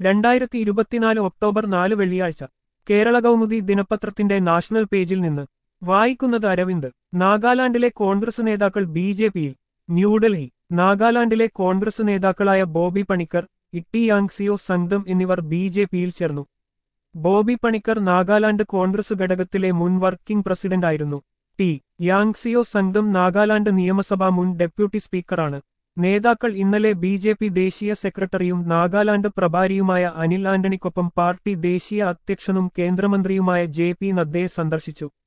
രണ്ടായിരത്തി ഇരുപത്തിനാല് ഒക്ടോബർ നാല് വെള്ളിയാഴ്ച കേരള കൗമുദി ദിനപത്രത്തിന്റെ നാഷണൽ പേജിൽ നിന്ന് വായിക്കുന്നത് അരവിന്ദ് നാഗാലാൻഡിലെ കോൺഗ്രസ് നേതാക്കൾ ബി ജെ പിയിൽ ന്യൂഡൽഹി നാഗാലാൻഡിലെ കോൺഗ്രസ് നേതാക്കളായ ബോബി പണിക്കർ ഇട്ടി യാങ്സിയോ സംഘം എന്നിവർ ബി ജെ പിയിൽ ചേർന്നു ബോബി പണിക്കർ നാഗാലാൻഡ് കോൺഗ്രസ് ഘടകത്തിലെ മുൻ വർക്കിംഗ് പ്രസിഡന്റായിരുന്നു ടി യാങ്സിയോ സംഘം നാഗാലാൻഡ് നിയമസഭാ മുൻ ഡെപ്യൂട്ടി സ്പീക്കറാണ് നേതാക്കൾ ഇന്നലെ ബി ജെ പി ദേശീയ സെക്രട്ടറിയും നാഗാലാൻഡ് പ്രഭാരിയുമായ അനിൽ ആന്റണിക്കൊപ്പം പാർട്ടി ദേശീയ അധ്യക്ഷനും കേന്ദ്രമന്ത്രിയുമായ ജെ പി നദ്ദയെ സന്ദർശിച്ചു